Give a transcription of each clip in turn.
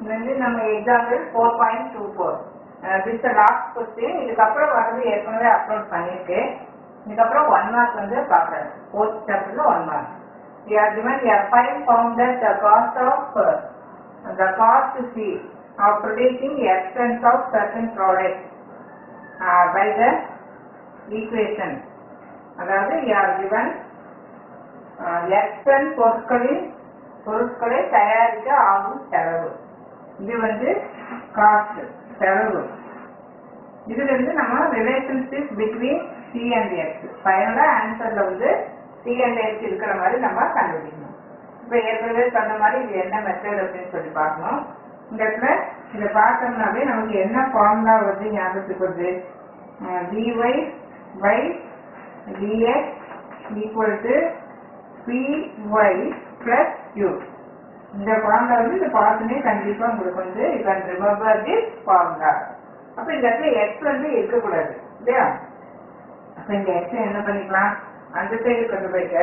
இது வந்து நம்ம example four point two four this last question இதுக்கப்புறம் வரது ஏற்கனவே அப்லோட் பண்ணியிருக்கு இதுக்கப்புறம் ஒன் மார்க் வந்து பார்க்குறேன் ஃபோர்த் சாப்டர்ல one mark we are given we are find found that the cost of uh, the cost C of producing the expense of certain products uh, by the equation அதாவது we are given uh, expense பொருட்களின் பொருட்களை தயாரிக்க ஆகும் செலவு இது வந்து cost செலவு இதுல இருந்து நம்ம relationship between C and X ஃபைனலா ஆன்சர்ல வந்து சி அண்ட் எக்ஸ் இருக்கிற மாதிரி நம்ம கண்டுபிடிக்கணும் இப்போ ஏற்கனவே சொன்ன மாதிரி இது என்ன மெத்தட் அப்படின்னு சொல்லி பார்க்கணும் இந்த இடத்துல இதை பார்த்தோம்னாவே நமக்கு என்ன ஃபார்முலா வந்து ஞாபகத்துக்கு வருது dy by dx equal to py plus q இந்த ஃபார்முலா வந்து இந்த பார்த்தோன்னே கண்டிப்பா உங்களுக்கு வந்து you can remember this formula அப்ப இந்த இடத்துல எக்ஸ் வந்து இருக்கக்கூடாது இல்லையா அப்ப இந்த எக்ஸ் என்ன பண்ணிக்கலாம் அந்த சைடு கொண்டு போய்க்க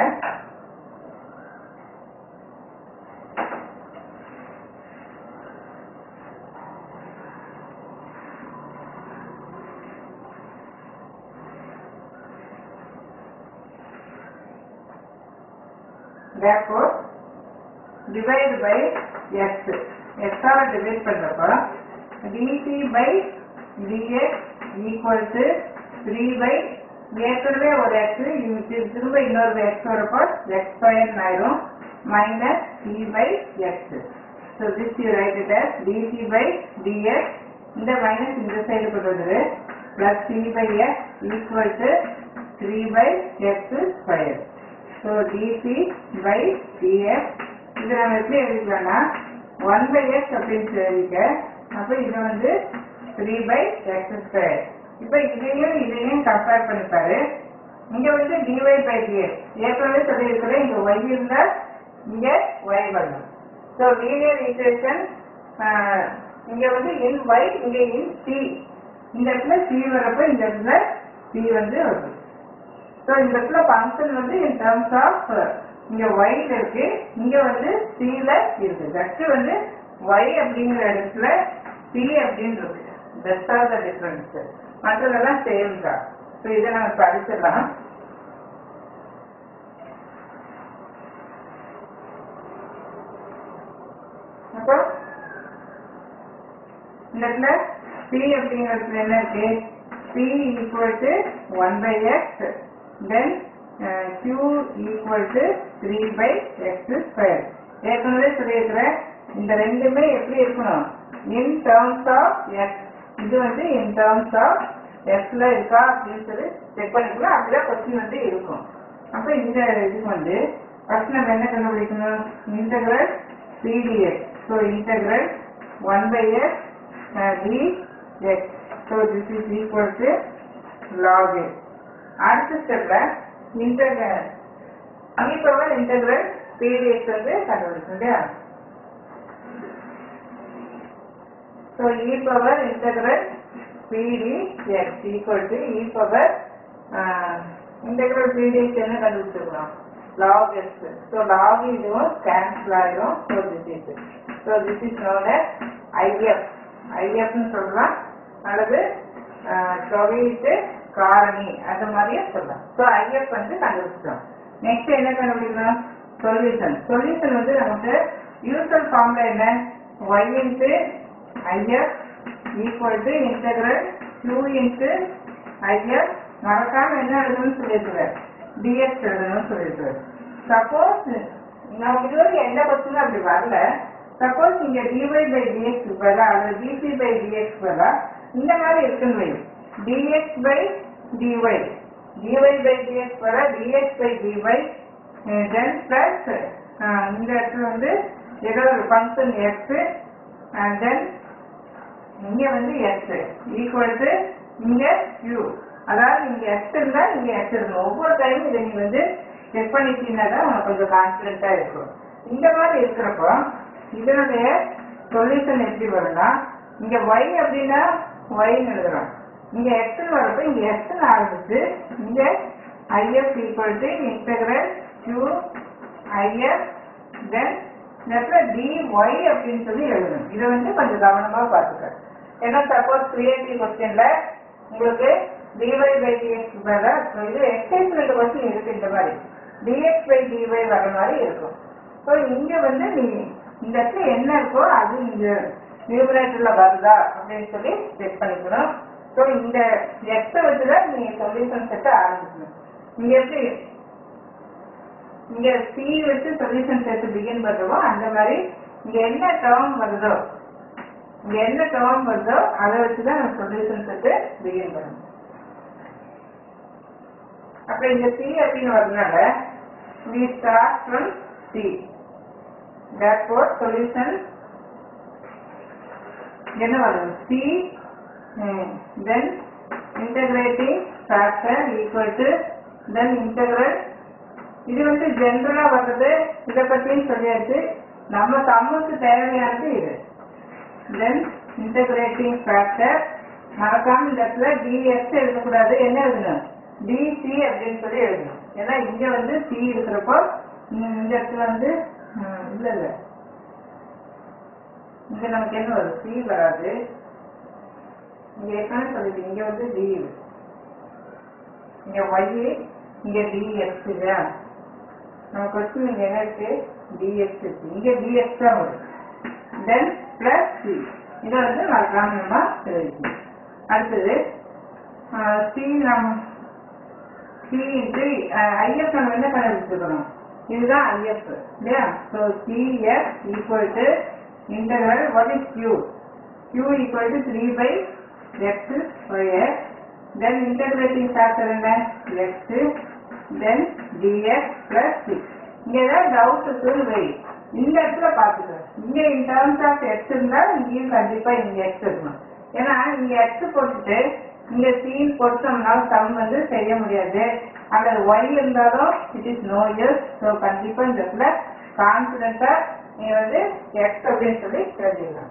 therefore divide by x x ஆல divide பண்றப்ப dc by dx equal to 3 by ஏற்கனவே ஒரு x இது திரும்ப இன்னொரு x வரப்போ x ஸ்கொயர் ஆயிரும் minus c by x so this you write it as dc by dx இந்த minus இந்த சைடு கொண்டு வந்துரு plus c by x equal to 3 by x square so dc by dx இது நம்ம எப்படி எழுதிக்கலாம்னா one by X அப்படின்னு எழுதிக்க அப்ப இது வந்து த்ரீ பை எக்ஸ் ஸ்கொயர் இப்ப இதையும் இதையும் கம்பேர் பண்ணிப்பாரு இங்க வந்து டிஒய் பை டிஎக்ஸ் ஏற்கனவே சொல்லியிருக்கிறேன் இங்க ஒய் இருந்தா இங்க ஒய் வரணும் ஸோ லீனியர் ஈக்குவேஷன் இங்க வந்து இன் ஒய் இங்க இன் சி இந்த இடத்துல சி வரப்ப இந்த இடத்துல சி வந்து வருது ஸோ இந்த இடத்துல ஃபங்க்ஷன் வந்து இன் டர்ம்ஸ் ஆஃப் இங்க ஒய்ல இருக்கு இங்க வந்து சில இருக்கு ஜஸ்ட் வந்து ஒய் அப்படிங்கிற இடத்துல சி அப்படின்னு இருக்கு தட்ஸ் ஆர் த டிஃபரன்ஸ் மற்றதெல்லாம் சேம் தான் ஸோ இதை நம்ம படிச்சிடலாம் அப்போ இந்த இடத்துல சி அப்படிங்கிறதுல என்ன இருக்கு C equal to one by X then q equal to three by X square ஏற்கனவே சொல்லியிருக்கிறேன் இந்த ரெண்டுமே எப்படி இருக்கணும் இன் டேர்ம்ஸ் ஆஃப் எக்ஸ் இது வந்து இன் டேர்ம்ஸ் ஆஃப் எக்ஸ்ல இருக்கா அப்படின்னு சொல்லி செக் பண்ணிக்கலாம் அப்படிதான் கொஸ்டின் வந்து இருக்கும் அப்ப இந்த இதுக்கு வந்து ஃபர்ஸ்ட் நம்ம என்ன கண்டுபிடிக்கணும் integral pdx so integral one by X D X so this is equal to log X அடுத்த ஸ்டெப்ல integral E power integral pdx வந்து கண்டுபிடிக்கணும் இல்லையா so E power integral pdx equal to E power integral pdx என்ன கண்டுபிடிச்சிருக்கணும் log x. So log இதுவும் cancel ஆயிரும். So this is it. So this is known as IF. IF னு சொல்லலாம் அல்லது அஹ், தொகையீட்டு காரணி அந்த மாதிரியே சொல்லலாம் ஸோ ஐஎஃப் வந்து கண்டுபிடிச்சிட்டோம் நெக்ஸ்ட் என்ன கண்டுபிடிக்கணும் சொல்யூஷன் சொல்யூஷன் வந்து நமக்கு யூசல் ஃபார்ம்ல என்ன Y into IF equal to integral Q into IF மறக்காம என்ன எழுதணும்னு சொல்லியிருக்கிறேன் டிஎக்ஸ் எழுதணும்னு சொல்லியிருக்கிறேன் சப்போஸ் நம்ம இதுவரைக்கும் எந்த கொஸ்டினும் அப்படி வரல சப்போஸ் இங்க டிஒய் பை டிஎக்ஸ் பதிலா அல்லது டிசி பை டிஎக்ஸ் பதிலா இந்த மாதிரி இருக்குன்னு வை dx by dy dy by dx பதிலா dx by dy then plus இந்த இடத்துல வந்து ஏதோ ஒரு ஃபங்க்ஷன் எக்ஸ் தென் இங்க வந்து எக்ஸ் ஈக்குவல் டு இங்க q அதாவது இங்க எக்ஸ் இருந்தா இங்க எக்ஸ் இருக்கணும் ஒவ்வொரு டைம் இதை நீ வந்து செக் பண்ணிட்டீங்கன்னா தான் உனக்கு கொஞ்சம் கான்பிடண்டா இருக்கும் இந்த மாதிரி இருக்கிறப்போ இதனுடைய சொல்யூஷன் எப்படி வரும்னா இங்க y அப்படின்னா yன்னு எழுதுறோம் இங்க x வரப்ப இங்க x ஆரம்பிச்சு இங்க if equal to integral q if then இந்த இடத்துல dy அப்படின்னு சொல்லி எழுதணும் இதை வந்து கொஞ்சம் கவனமா பார்த்துக்க ஏன்னா சப்போஸ் கிரியேட்டிவ் கொஸ்டின்ல உங்களுக்கு dy பை dx பதிலா so இது எக்ஸ்டென்ஷன் கொஸ்டின் இருக்கு இந்த மாதிரி dx பை dy வர மாதிரி இருக்கும் ஸோ இங்க வந்து நீ இந்த இடத்துல என்ன இருக்கோ அது இங்க நியூமரேட்டர்ல வருதா அப்படின்னு சொல்லி செக் பண்ணிக்கணும் ஸோ இந்த எக்ஸை வச்சுதான் நீ சொல்யூஷன் செட்டை ஆரம்பிக்கணும் இங்க எப்படி இங்க சி வச்சு சொல்யூஷன் செட் பிகின் பண்றோமோ அந்த மாதிரி இங்க என்ன டேர்ம் வருதோ இங்க என்ன டேர்ம் வருதோ அதை வச்சுதான் நம்ம சொல்யூஷன் செட் பிகின் பண்ணணும் அப்ப இங்க சி அப்படின்னு வரதுனால we start from C. Therefore, solution என்ன வரும் C then integrating factor equal to then integral இது வந்து ஜென்ரலா வர்றது இதை பத்தியும் சொல்லியாச்சு நம்ம சம்முக்கு தேவையானது இது தென் இன்டகிரேட்டிங் ஃபேக்டர் மறக்காம இந்த இடத்துல டிஎஸ் எழுதக்கூடாது என்ன எழுதணும் டிசி அப்படின்னு சொல்லி எழுதணும் ஏன்னா இங்க வந்து சி இருக்கிறப்போ இந்த இந்த இடத்துல வந்து ம், இல்ல இல்ல இங்க நமக்கு என்ன வரும் சி வராது இங்க ஏற்கனவே சொல்லிட்டு இங்க வந்து டி இங்க ஒய் இங்க டிஎக்ஸ் இல்லையா நம்ம கொஸ்டின் இங்க என்ன இருக்கு டிஎக்ஸ் இருக்கு இங்க டிஎக்ஸ் தான் வரும் தென் பிளஸ் சி இதை வந்து மறக்காம நம்ம எழுதிக்கணும் அடுத்தது சி நம் சி இன்ட்டு ஐஎஃப் நம்ம என்ன கண்டுபிடிச்சிருக்கணும் இதுதான் ஐஎஃப் இல்லையா so CF equal to integral what is Q Q equal to three by X square then integrating factor என்ன X then dx plus six இங்க ஏதாவது டவுட் வை இந்த இடத்துல பார்த்துக்கோ இங்க இன் டேர்ம்ஸ் ஆஃப் எக்ஸ் இருந்தா இங்கேயும் கண்டிப்பா இங்க எக்ஸ் இருக்கணும் ஏன்னா இங்க எக்ஸ் போட்டுட்டு இங்க சி போட்டோம்னா சம் வந்து செய்ய முடியாது அல்லது ஒய் இருந்தாலும் it is no use so கண்டிப்பா இந்த இடத்துல கான்பிடண்டா நீங்க வந்து எக்ஸ் அப்படின்னு சொல்லி தெரிஞ்சுக்கலாம்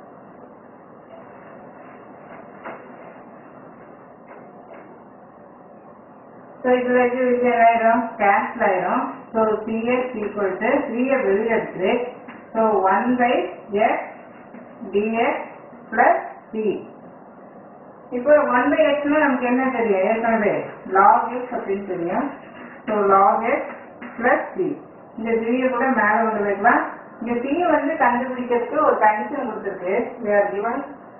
ஸோ இதுல இது இது என்ன ஆயிரும் கேன்சல் ஆயிரும் ஸோ சிஎஸ் ஈக்குவல் டு த்ரீயை வெளியே எடுத்து so one by X dx plus C இப்போ ஒன் பை எக்ஸ்னா நமக்கு என்ன தெரியும் ஏற்கனவே லாக் எக்ஸ் அப்படின்னு தெரியும் so log X plus C இந்த த்ரீயை கூட மேலே கொண்டு வைக்கலாம் இந்த சி வந்து கண்டுபிடிக்கிறதுக்கு ஒரு கண்டிஷன் கொடுத்துருக்கு we are given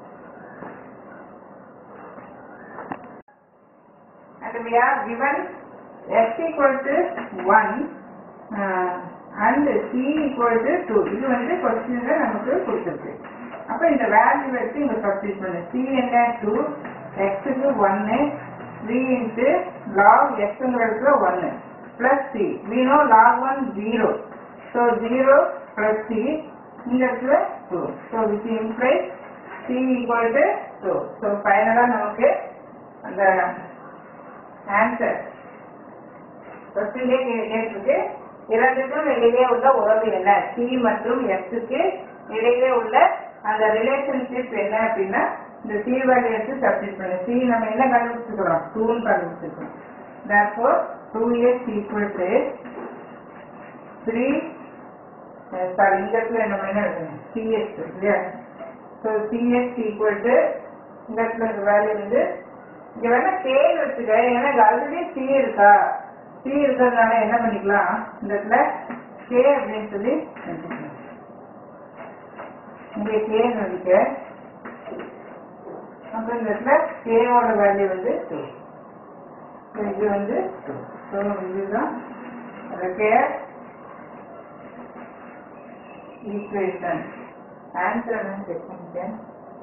and we are given x equal to 1 uh, and c equal to 2 இது வந்து கொஸ்டின்ல நமக்கு கொடுத்துருக்கு அப்ப இந்த வேல்யூ வச்சு இங்க சப்ஸ்டிட் பண்ணு c என்ன 2 x க்கு 1 3 into log x ங்கிறதுக்கு 1 plus c we know log 1 0 so 0 plus c இந்த இடத்துல 2 so which implies c equal to 2 so ஃபைனலா நமக்கு அந்த ஆன்சர் கொஸ்டின்லே கேட்டிருக்கு இரண்டுக்கும் இடையே உள்ள உறவு என்ன சி மற்றும் எக்ஸுக்கு இடையே உள்ள அந்த ரிலேஷன்ஷிப் என்ன அப்படின்னா இந்த சி வேல்யூ எடுத்து சப்ஸ்டிட் பண்ணு சி நம்ம என்ன கண்டுபிடிச்சிருக்கிறோம் டூன்னு கண்டுபிடிச்சிருக்கோம் therefore two X equal to three sorry இந்த இடத்துல நம்ம என்ன எழுதணும் சிஎக்ஸ் இல்லையா ஸோ சிஎக்ஸ் ஈக்குவல் டு இந்த இடத்துல இந்த வேல்யூ வந்து இங்க வேணா கே வச்சுக்க ஏன்னா ஆல்ரெடி சி இருக்கா சி இருக்கிறதுனால என்ன பண்ணிக்கலாம் இந்த இடத்துல கே அப்படின்னு சொல்லி வச்சுக்கலாம் இங்க கே நடிக்க அப்புறம் இந்த இடத்துல கேவோட வேல்யூ வந்து டூ இது வந்து டூ ஸோ இதுதான் கே ஈக்குவேஷன் ஆன்சர் என்னன்னு செக் பண்ணிட்டேன்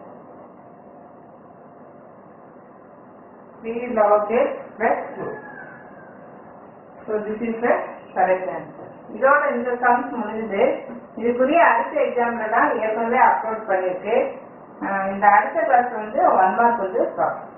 3 log x plus 2. So this is the correct answer. இதோட இந்த சம்ஸ் முடிஞ்சது இதுக்குரிய அடுத்த எக்ஸாம்ல தான் ஏற்கனவே அப்லோட் பண்ணியிருக்கு அஹ் இந்த அடுத்த கிளாஸ் வந்து ஒன் மார்க் வந்து ஸ்டாப்